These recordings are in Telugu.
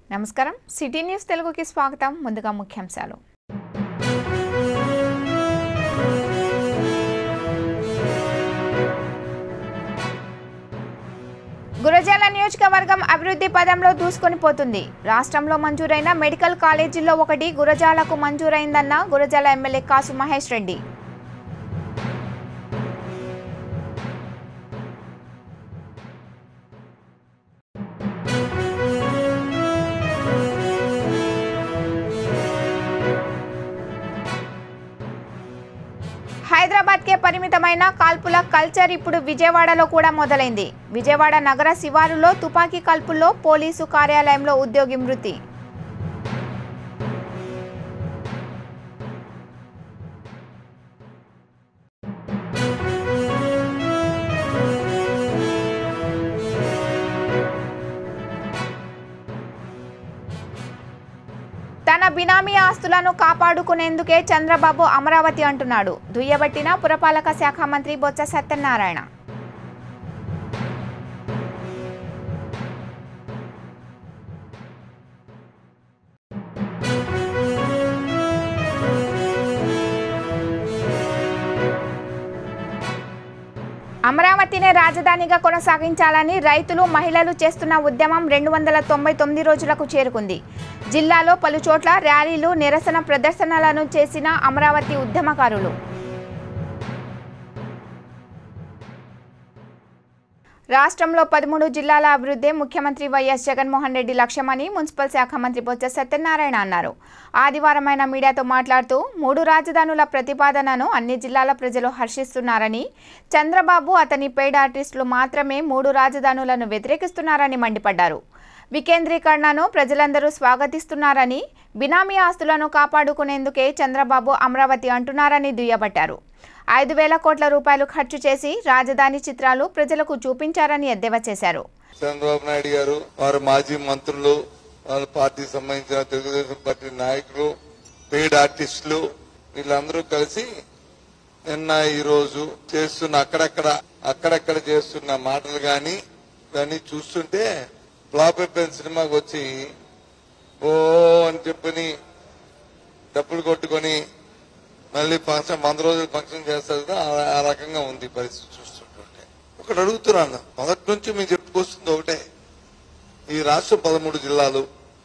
నమస్కారం సిటీ న్యూస్ తెలుగుకి స్వాగతం ముందుగా ముఖ్యాంశాలు గురజాల నియోజకవర్గం అభివృద్ధి పదంలో దూసుకొని పోతుంది రాష్ట్రంలో మంజూరైన మెడికల్ కాలేజీల్లో ఒకటి గురజాలకు మంజూరైందన్న గురజాల ఎమ్మెల్యే కాసు మహేష్ రెడ్డి హైదరాబాద్కే పరిమితమైన కాల్పుల కల్చర్ ఇప్పుడు విజయవాడలో కూడా మొదలైంది విజయవాడ నగర శివారులో తుపాకీ కాల్పుల్లో పోలీసు కార్యాలయంలో ఉద్యోగి మృతి తన బినామీ ఆస్తులను కాపాడుకునేందుకే చంద్రబాబు అమరావతి అంటున్నాడు దుయ్యబట్టిన పురపాలక శాఖ మంత్రి బొత్స సత్యనారాయణ అమరావతినే రాజధానిగా కొనసాగించాలని రైతులు మహిళలు చేస్తున్న ఉద్యమం రెండు వందల తొంభై తొమ్మిది రోజులకు చేరుకుంది జిల్లాలో పలు చోట్ల ర్యాలీలు నిరసన ప్రదర్శనలను చేసిన అమరావతి ఉద్యమకారులు రాష్ట్రంలో పదమూడు జిల్లాల అభివృద్ధి ముఖ్యమంత్రి వైఎస్ జగన్మోహన్ రెడ్డి లక్ష్యమని మున్సిపల్ శాఖ మంత్రి బొత్స సత్యనారాయణ అన్నారు ఆదివారం ఆయన మీడియాతో మాట్లాడుతూ మూడు రాజధానుల ప్రతిపాదనను అన్ని జిల్లాల ప్రజలు హర్షిస్తున్నారని చంద్రబాబు అతని పెయిడ్ ఆర్టిస్టులు మాత్రమే మూడు రాజధానులను వ్యతిరేకిస్తున్నారని మండిపడ్డారు వికేంద్రీకరణను ప్రజలందరూ స్వాగతిస్తున్నారని బినామీ ఆస్తులను కాపాడుకునేందుకే చంద్రబాబు అమరావతి అంటున్నారని దుయ్యబట్టారు ఐదు వేల కోట్ల రూపాయలు ఖర్చు చేసి రాజధాని చిత్రాలు ప్రజలకు చూపించారని ఎద్దేవా చేశారు చంద్రబాబు నాయుడు గారు వారి మాజీ మంత్రులు వాళ్ళ పార్టీకి సంబంధించిన తెలుగుదేశం పార్టీ నాయకులు పెయిడ్ ఆర్టిస్టులు వీళ్ళందరూ కలిసి నిన్న ఈ రోజు చేస్తున్న అక్కడక్కడ అక్కడక్కడ చేస్తున్న మాటలు గాని ఇవన్నీ చూస్తుంటే ఫ్లాప్ అయిపోయిన సినిమాకి వచ్చి ఓ అని చెప్పని డబ్బులు కొట్టుకొని మళ్ళీ ఫంక్షన్ వంద రోజులు ఫంక్షన్ చేస్తారు కదా ఆ- ఆ రకంగా ఉంది ఈ పరిస్థితి చూస్తుంటే ఒకటి అడుగుతున్నాను మొదటి నుంచి మేము చెప్పుకొస్తుంది ఒకటే ఈ రాష్ట్రం పదమూడు జిల్లాలు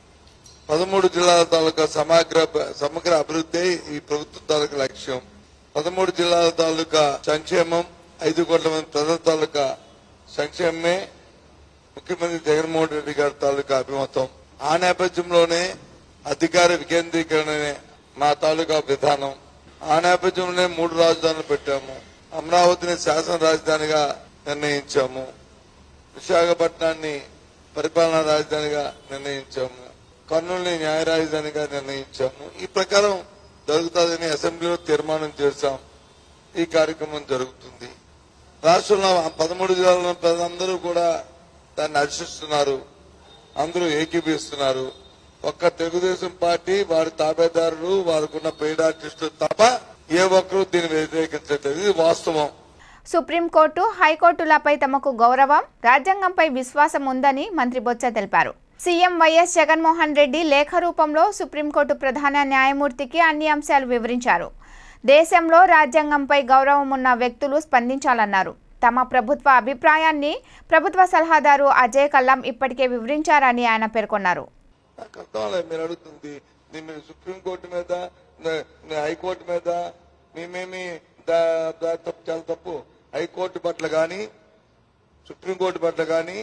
పదమూడు జిల్లాల తాలూకా సమగ్ర సమగ్ర అభివృద్ధి ఈ ప్రభుత్వం తాలూకా లక్ష్యం పదమూడు జిల్లాల తాలూకా సంక్షేమం ఐదు కోట్ల మంది ప్రజల తాలూకా సంక్షేమమే ముఖ్యమంత్రి జగన్మోహన్ రెడ్డి గారి తాలూకా అభిమతం ఆ నేపథ్యంలోనే అధికార వికేంద్రీకరణనే మా తాలూకా విధానం ఆ నేపథ్యంలోనే మూడు రాజధానులు పెట్టాము అమరావతిని శాసన రాజధానిగా నిర్ణయించాము విశాఖపట్నాన్ని పరిపాలనా రాజధానిగా నిర్ణయించాము కర్నూలుని న్యాయ రాజధానిగా నిర్ణయించాము ఈ ప్రకారం జరుగుతుందని అసెంబ్లీలో తీర్మానం చేశాం ఈ కార్యక్రమం జరుగుతుంది రాష్ట్రంలో ఆ పదమూడు జిల్లాల ప్రజలందరూ కూడా దాన్ని హర్షిస్తున్నారు అందరూ ఏకీభవిస్తున్నారు ఒక్క తెలుగుదేశం పార్టీ వారి తాబేదారులు వారికి ఉన్న పెయిడ్ ఆర్టిస్టులు తప్ప ఏ ఒక్కరూ దీన్ని వ్యతిరేకించట్లేదు ఇది వాస్తవం సుప్రీంకోర్టు హైకోర్టులపై తమకు గౌరవం రాజ్యాంగంపై విశ్వాసం ఉందని మంత్రి బొత్స తెలిపారు సీఎం వైఎస్ జగన్మోహన్ రెడ్డి లేఖ రూపంలో సుప్రీంకోర్టు ప్రధాన న్యాయమూర్తికి అన్ని అంశాలు వివరించారు దేశంలో రాజ్యాంగంపై గౌరవం ఉన్న వ్యక్తులు స్పందించాలన్నారు తమ ప్రభుత్వ అభిప్రాయాన్ని ప్రభుత్వ సలహాదారు అజయ్ కల్లం ఇప్పటికే వివరించారని ఆయన పేర్కొన్నారు నాకు అర్థం లేదు మీరు అడుగుతుంది దీని మీద సుప్రీంకోర్టు మీద నే- నే హైకోర్టు మీద మేమేమి దా- దా- తప్పు చాలా తప్పు హైకోర్టు పట్ల గాని సుప్రీంకోర్టు పట్ల గాని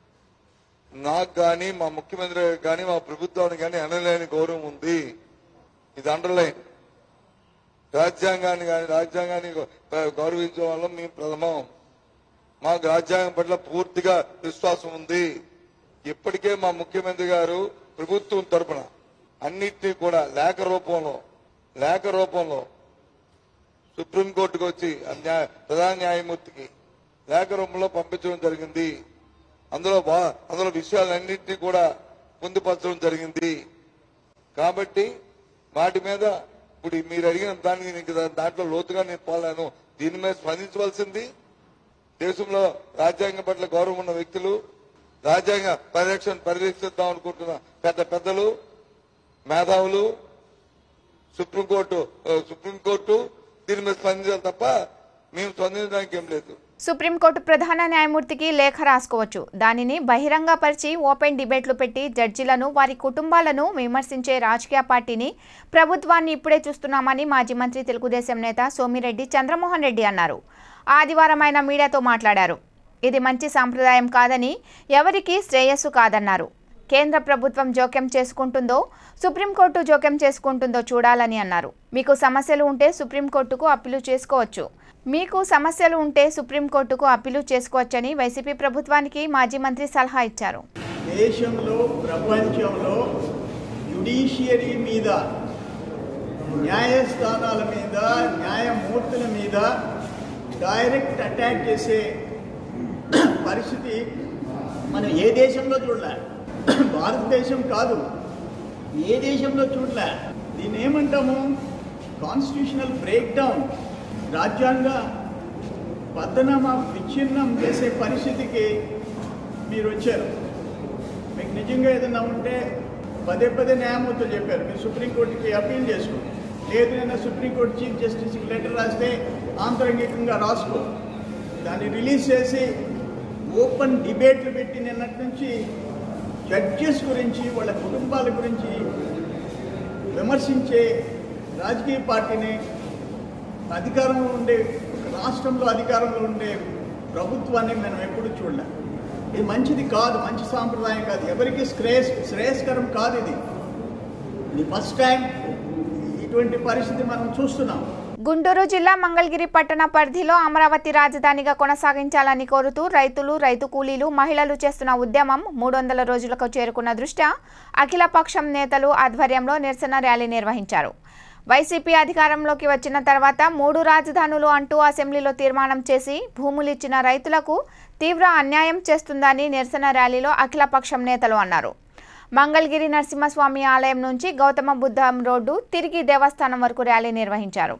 నాకు గాని మా ముఖ్యమంత్రి గారికి గాని మా ప్రభుత్వానికి గాని అనలేని గౌరవం ఉంది ఇది అండర్లైన్ రాజ్యాంగాన్ని గాని రాజ్యాంగాన్ని గౌ- గౌరవించే వాళ్ళం మేము ప్రథమం మాకు రాజ్యాంగం పట్ల పూర్తిగా విశ్వాసం ఉంది ఇప్పటికే మా ముఖ్యమంత్రి గారు ప్రభుత్వం తరపున అన్నిటినీ కూడా లేఖ రూపంలో లేఖ రూపంలో సుప్రీంకోర్టుకు వచ్చి ఆ న్యాయ ప్రధాన న్యాయమూర్తికి లేఖ రూపంలో పంపించడం జరిగింది అందులో బా- అందులో విషయాలన్నింటినీ కూడా పొందుపరచడం జరిగింది కాబట్టి వాటి మీద ఇప్పుడు మీరు అడిగిన దానికి నీకు దా- దాంట్లో లోతుగా నేను పోలేను దీని మీద స్పందించవలసింది దేశంలో రాజ్యాంగం పట్ల గౌరవం ఉన్న వ్యక్తులు రాజ్యాంగ పరిరక్షణ పరిరక్షిద్దాం అనుకుంటున్న పెద్ద పెద్దలు మేధావులు సుప్రీంకోర్టు ఆ, సుప్రీంకోర్టు దీని మీద స్పందించాలి తప్ప మేము స్పందించడానికి ఏం లేదు సుప్రీంకోర్టు ప్రధాన న్యాయమూర్తికి లేఖ రాసుకోవచ్చు దానిని బహిరంగపరిచి ఓపెన్ డిబేట్లు పెట్టి జడ్జిలను వారి కుటుంబాలను విమర్శించే రాజకీయ పార్టీని ప్రభుత్వాన్ని ఇప్పుడే చూస్తున్నామని మాజీ మంత్రి తెలుగుదేశం నేత సోమిరెడ్డి చంద్రమోహన్ రెడ్డి అన్నారు ఆదివారం ఆయన మీడియాతో మాట్లాడారు ఇది మంచి సాంప్రదాయం కాదని ఎవరికీ శ్రేయస్సు కాదన్నారు కేంద్ర ప్రభుత్వం జోక్యం చేసుకుంటుందో సుప్రీంకోర్టు జోక్యం చేసుకుంటుందో చూడాలని అన్నారు మీకు సమస్యలు ఉంటే సుప్రీంకోర్టుకు అప్పీలు చేసుకోవచ్చు మీకు సమస్యలు ఉంటే సుప్రీంకోర్టుకు అప్పీలు చేసుకోవచ్చని వైసీపీ ప్రభుత్వానికి మాజీ మంత్రి సలహా ఇచ్చారు దేశంలో ప్రపంచంలో జ్యుడిషియరీ మీద న్యాయస్థానాల మీద న్యాయమూర్తుల మీద డైరెక్ట్ అటాక్ చేసే పరిస్థితి మనం ఏ దేశంలో చూడలే భారతదేశం కాదు ఏ దేశంలో చూడలే దీన్ని ఏమంటాము కాన్స్టిట్యూషనల్ బ్రేక్ డౌన్ రాజ్యాంగ పతనం విచ్ఛిన్నం చేసే పరిస్థితికి మీరు వచ్చారు మీకు నిజంగా ఏదైనా ఉంటే పదే పదే న్యాయమూర్తులు చెప్పారు మీరు సుప్రీంకోర్టుకి అప్పీల్ చేసుకోండి లేదు నేను సుప్రీంకోర్టు చీఫ్ జస్టిస్కి లెటర్ రాస్తే ఆంతరంగికంగా రాసుకో దాన్ని రిలీజ్ చేసి ఓపెన్ డిబేట్లు పెట్టి నిన్నటి నుంచి జడ్జెస్ గురించి వాళ్ళ కుటుంబాల గురించి విమర్శించే రాజకీయ పార్టీని అధికారంలో ఉండే రాష్ట్రంలో అధికారంలో ఉండే ప్రభుత్వాన్ని మనం ఎప్పుడు చూడలే ఇది మంచిది కాదు మంచి సాంప్రదాయం కాదు ఎవరికి శ్రేయస్ శ్రేయస్కరం కాదు ఇది ఇది ఫస్ట్ టైం ఇటువంటి పరిస్థితి మనం చూస్తున్నాం గుంటూరు జిల్లా మంగళగిరి పట్టణ పరిధిలో అమరావతి రాజధానిగా కొనసాగించాలని కోరుతూ రైతులు రైతు కూలీలు మహిళలు చేస్తున్న ఉద్యమం మూడు వందల రోజులకు చేరుకున్న దృష్ట్యా అఖిలపక్షం నేతలు ఆధ్వర్యంలో నిరసన ర్యాలీ నిర్వహించారు వైసీపీ అధికారంలోకి వచ్చిన తర్వాత మూడు రాజధానులు అంటూ అసెంబ్లీలో తీర్మానం చేసి భూములు ఇచ్చిన రైతులకు తీవ్ర అన్యాయం చేస్తుందని నిరసన ర్యాలీలో అఖిలపక్షం నేతలు అన్నారు మంగళగిరి నరసింహస్వామి ఆలయం నుంచి గౌతమ బుద్ధం రోడ్డు తిరిగి దేవస్థానం వరకు ర్యాలీ నిర్వహించారు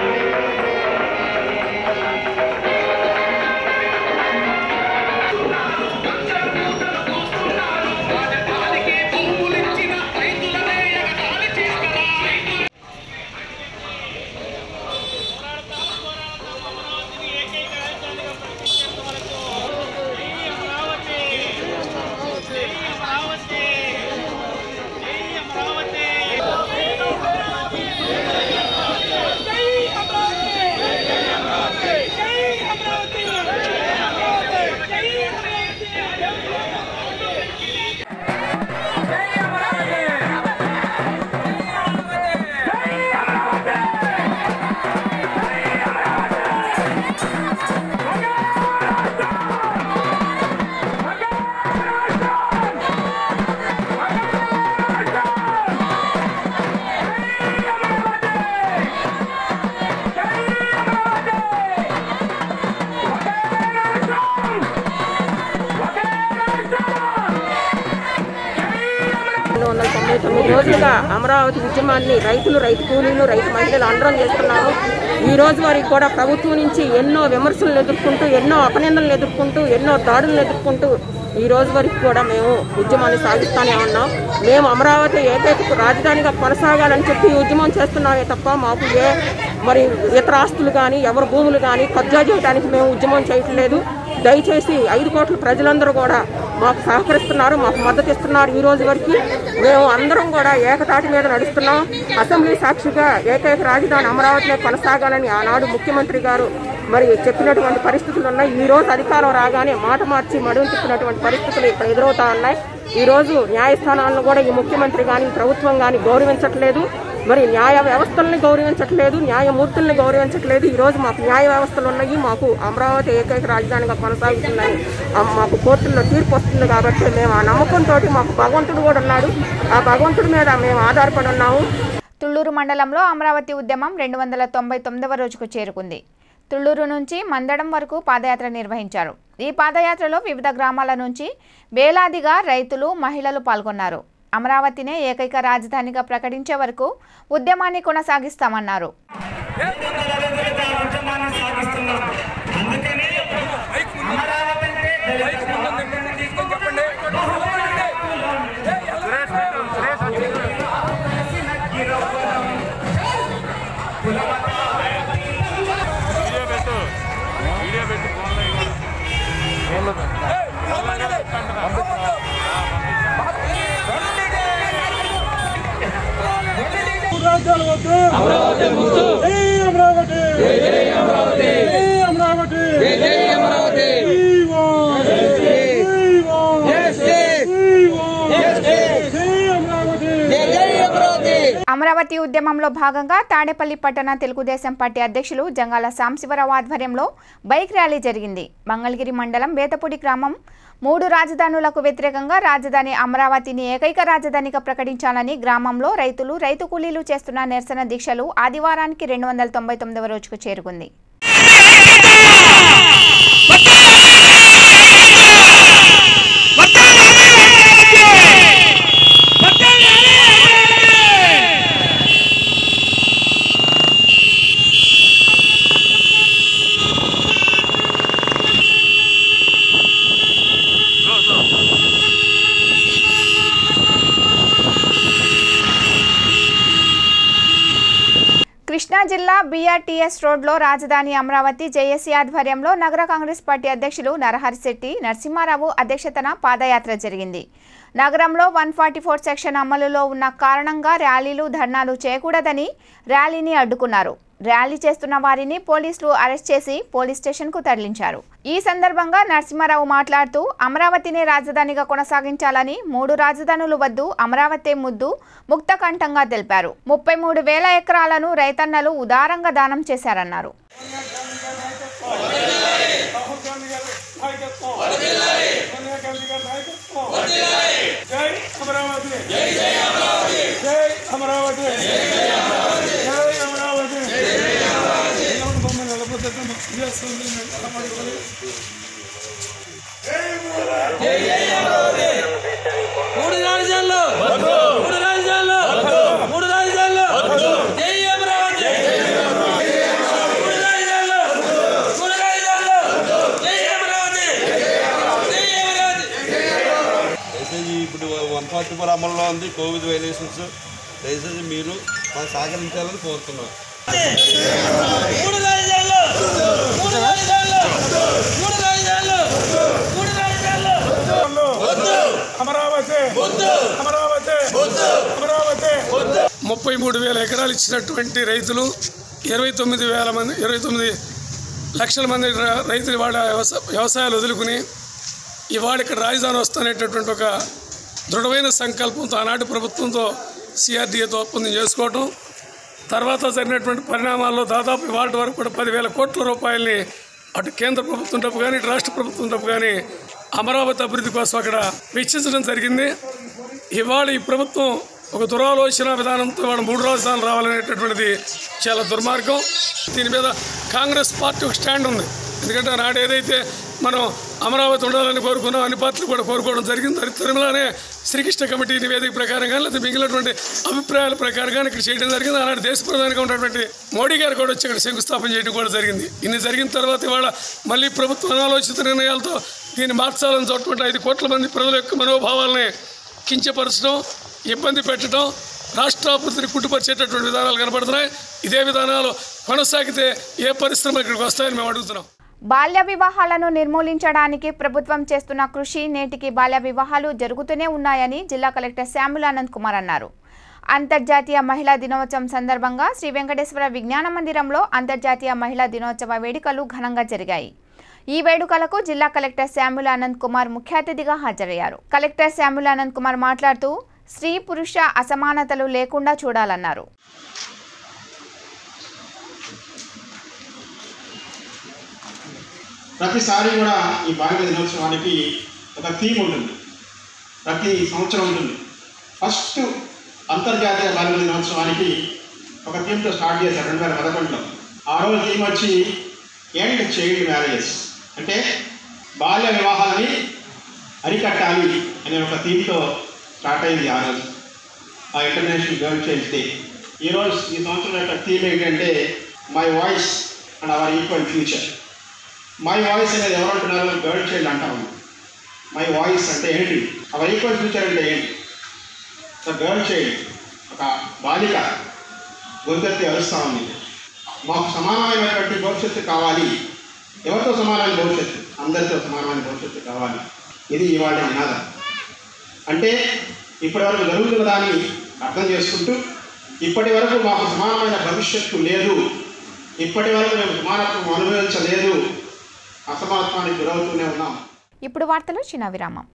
రెండు వందల తొంభై తొమ్మిది రోజులుగా అమరావతి ఉద్యమాన్ని రైతులు రైతు కూలీలు రైతు మహిళలు అందరం చేస్తున్నాము ఈ రోజు వరకు కూడా ప్రభుత్వం నుంచి ఎన్నో విమర్శలను ఎదుర్కొంటూ ఎన్నో అపనిందనలు ఎదుర్కొంటూ ఎన్నో దాడులను ఎదుర్కొంటూ ఈ రోజు వరకు కూడా మేము ఉద్యమాన్ని సాగిస్తానే ఉన్నాం మేము అమరావతి ఏకైక రాజధానిగా కొనసాగాలని చెప్పి ఈ ఉద్యమం చేస్తున్నామే తప్ప మాకు ఏ మరి ఇతర ఆస్తులు కానీ ఎవరి భూములు కానీ కబ్జా చేయడానికి మేము ఉద్యమం చేయట్లేదు దయచేసి ఐదు కోట్ల ప్రజలందరూ కూడా మాకు సహకరిస్తున్నారు మాకు మద్దతు ఇస్తున్నారు ఈ రోజు వరకు మేము అందరం కూడా ఏకతాటి మీద నడుస్తున్నాం అసెంబ్లీ సాక్షిగా ఏకైక రాజధాని అమరావతిలో కొనసాగాలని ఆనాడు ముఖ్యమంత్రి గారు మరి చెప్పినటువంటి పరిస్థితులు ఉన్నాయి ఈ రోజు అధికారం రాగానే మాట మార్చి మడుగు తిప్పినటువంటి పరిస్థితులు ఇక్కడ ఎదురవుతా ఉన్నాయి ఈ రోజు న్యాయస్థానాలను కూడా ఈ ముఖ్యమంత్రి కానీ ప్రభుత్వం కానీ గౌరవించట్లేదు మరి న్యాయ వ్యవస్థల్ని గౌరవించట్లేదు న్యాయమూర్తుల్ని గౌరవించట్లేదు ఈ రోజు మాకు న్యాయ వ్యవస్థలు ఉన్నాయి మాకు అమరావతి ఏకైక రాజధానిగా కొనసాగుతుందని ఆ మాకు కోర్టుల్లో తీర్పు వస్తుంది కాబట్టి మేము ఆ నమ్మకంతో మాకు భగవంతుడు కూడా ఉన్నాడు ఆ భగవంతుడి మీద మేము ఆధారపడి ఉన్నాము తుళ్లూరు మండలంలో అమరావతి ఉద్యమం రెండు వందల తొంభై తొమ్మిదవ రోజుకు చేరుకుంది తుళ్లూరు నుంచి మందడం వరకు పాదయాత్ర నిర్వహించారు ఈ పాదయాత్రలో వివిధ గ్రామాల నుంచి వేలాదిగా రైతులు మహిళలు పాల్గొన్నారు అమరావతినే ఏకైక రాజధానిగా ప్రకటించే వరకు ఉద్యమాన్ని కొనసాగిస్తామన్నారు ఉద్యమాన్ని సాగిస్తున్నాం అందుకని అమరావతి అంటే దళిత రాజ్యాలు వద్దు అమరావతి ముద్దు జై అమరావతి జై జై అమరావతి జై అమరావతి జై జై అమరావతి అమరావతి ఉద్యమంలో భాగంగా తాడేపల్లి పట్టణ తెలుగుదేశం పార్టీ అధ్యక్షులు జంగాల సాంశివరావు ఆధ్వర్యంలో బైక్ ర్యాలీ జరిగింది మంగళగిరి మండలం బేతపూడి గ్రామం మూడు రాజధానులకు వ్యతిరేకంగా రాజధాని అమరావతిని ఏకైక రాజధానిగా ప్రకటించాలని గ్రామంలో రైతులు రైతు కూలీలు చేస్తున్న నిరసన దీక్షలు ఆదివారానికి రెండు వందల తొంభై తొమ్మిదవ రోజుకు చేరుకుంది కృష్ణా జిల్లా బీఆర్టీఎస్ రోడ్లో రాజధాని అమరావతి జేఏసీ ఆధ్వర్యంలో నగర కాంగ్రెస్ పార్టీ అధ్యక్షులు నరహరిశెట్టి నరసింహారావు అధ్యక్షతన పాదయాత్ర జరిగింది నగరంలో వన్ ఫార్టీ ఫోర్ సెక్షన్ అమలులో ఉన్న కారణంగా ర్యాలీలు ధర్నాలు చేయకూడదని ర్యాలీని అడ్డుకున్నారు ర్యాలీ చేస్తున్న వారిని పోలీసులు అరెస్ట్ చేసి పోలీస్ స్టేషన్కు తరలించారు ఈ సందర్భంగా నరసింహారావు మాట్లాడుతూ అమరావతిని రాజధానిగా కొనసాగించాలని మూడు రాజధానులు వద్దు అమరావతి ముద్దు ముక్తకంఠంగా తెలిపారు ముప్పై మూడు వేల ఎకరాలను రైతన్నలు ఉదారంగా దానం చేశారన్నారు జై అమరావతి జై జై అమరావతి జై అమరావతి జై అమరావతి ఎవరు బొమ్మలు నిలబడితే చేస్తుంది మూడు రాజధానులు మూడు రాజధానులు మూడు రాజధానులు జై అమరావతి మూడు రాజధానులు మూడు రాజధానులు జై అమరావతి జై అమరావతి దయచేసి ఇప్పుడు వన్ ఫార్టీ ఫోర్ అమల్లో ఉంది కోవిడ్ వైలేషన్స్ దయచేసి మీరు మాకు సహకరించాలని కోరుతున్నాం మూడు రాజధానులు మూడు రాజధానులు మూడు రాజధానులు మూడు రాజధానులు అమరావతి అమరావతి అమరావతి ముప్పై మూడు వేల ఎకరాలు ఇచ్చినటువంటి రైతులు ఇరవై తొమ్మిది వేల మంది ఇరవై తొమ్మిది లక్షల మంది ర- రైతులు వాళ్ళ వ్యవసాయ వ్యవసాయాలు వదులుకుని ఇవాళ ఇక్కడ రాజధాని వస్తున్నటువంటి ఒక దృఢమైన సంకల్పంతో ఆనాటి ప్రభుత్వంతో సిఆర్డీఏతో ఒప్పందం చేసుకోవటం తర్వాత జరిగినటువంటి పరిణామాల్లో దాదాపు ఇవాళ వరకు కూడా పదివేల కోట్ల రూపాయలని అటు కేంద్ర ప్రభుత్వం డబ్బు కానీ ఇటు రాష్ట్ర ప్రభుత్వం డబ్బు కానీ అమరావతి అభివృద్ధి కోసం అక్కడ వెచ్చించడం జరిగింది ఇవాళ ఈ ప్రభుత్వం ఒక దురాలోచన విధానంతో ఇవాళ మూడు రాజధానులు రావాలనేటటువంటిది చాలా దుర్మార్గం దీని మీద కాంగ్రెస్ పార్టీ ఒక స్టాండ్ ఉంది ఎందుకంటే నాడు ఏదైతే మనం అమరావతి ఉండాలని కోరుకున్నాం అన్ని పార్టీలు కూడా కోరుకోవడం జరిగింది మరి తిరుమలనే శ్రీకృష్ణ కమిటీ నివేదిక ప్రకారం కానీ లేదా మిగిలినటువంటి అభిప్రాయాల ప్రకారం కానీ ఇక్కడ చేయడం జరిగింది ఆనాడు దేశ ప్రధానిగా ఉన్నటువంటి మోడీ గారు కూడా వచ్చి ఇక్కడ శంకుస్థాపన చేయడం కూడా జరిగింది ఇన్ని జరిగిన తర్వాత ఇవాళ మళ్ళీ ప్రభుత్వ అనాలోచిత నిర్ణయాలతో దీన్ని మార్చాలని చూడటువంటి ఐదు కోట్ల మంది ప్రజల యొక్క మనోభావాలని కించపరచడం ఇబ్బంది పెట్టడం రాష్ట్రాభివృద్ధిని కుట్టుపరిచేటటువంటి విధానాలు కనబడుతున్నాయి ఇదే విధానాలు కొనసాగితే ఏ పరిశ్రమలు ఇక్కడికి వస్తాయని మేము అడుగుతున్నాం బాల్య వివాహాలను నిర్మూలించడానికి ప్రభుత్వం చేస్తున్న కృషి నేటికి బాల్య వివాహాలు జరుగుతూనే ఉన్నాయని జిల్లా కలెక్టర్ శ్యాముల్ ఆనంద్ కుమార్ అన్నారు అంతర్జాతీయ మహిళా దినోత్సవం సందర్భంగా శ్రీ వెంకటేశ్వర విజ్ఞాన మందిరంలో అంతర్జాతీయ మహిళా దినోత్సవ వేడుకలు ఘనంగా జరిగాయి ఈ వేడుకలకు జిల్లా కలెక్టర్ శామ్యుల్ ఆనంద్ కుమార్ ముఖ్య అతిథిగా హాజరయ్యారు కలెక్టర్ శామ్యుల్ ఆనంద్ కుమార్ మాట్లాడుతూ స్త్రీ పురుష అసమానతలు లేకుండా చూడాలన్నారు ప్రతిసారి కూడా ఈ బాలిక దినోత్సవానికి ఒక థీమ్ ఉంటుంది ప్రతి సంవత్సరం ఉంటుంది ఫస్ట్ అంతర్జాతీయ బాలిక దినోత్సవానికి ఒక థీమ్తో స్టార్ట్ చేశారు రెండు వేల పదకొండులో ఆ రోజు థీమ్ వచ్చి ఎండ్ చైల్డ్ మ్యారేజెస్ అంటే బాల్య వివాహాలని అరికట్టాలి అనే ఒక థీమ్తో స్టార్ట్ అయింది ఆ రోజు ఆ ఇంటర్నేషనల్ గర్ల్ చైల్డ్ డే ఈరోజు ఈ సంవత్సరం యొక్క థీమ్ ఏంటంటే my voice and our equal future my voice అనేది ఎవరు అంటున్నారు గర్ల్ చైల్డ్ అంటాము మై వాయిస్ అంటే ఏంటి అవర్ ఈక్వల్ ఫ్యూచర్ అంటే ఏంటి ఒక గర్ల్ చైల్డ్ ఒక బాలిక గొంతెత్తి అరుస్తా ఉంది మాకు సమానమైనటువంటి భవిష్యత్తు కావాలి ఎవరితో సమానమైన భవిష్యత్తు అందరితో సమానమైన భవిష్యత్తు కావాలి ఇది ఇవాళ నినాదం అంటే ఇప్పటివరకు జరుగుతున్న దాన్ని అర్థం చేసుకుంటూ ఇప్పటి వరకు మాకు సమానమైన భవిష్యత్తు లేదు ఇప్పటి వరకు మేము సమానత్వం అనుభవించలేదు అసమానత్వానికి గురవుతూనే ఉన్నాం ఇప్పుడు వార్తలు చిన్న విరామం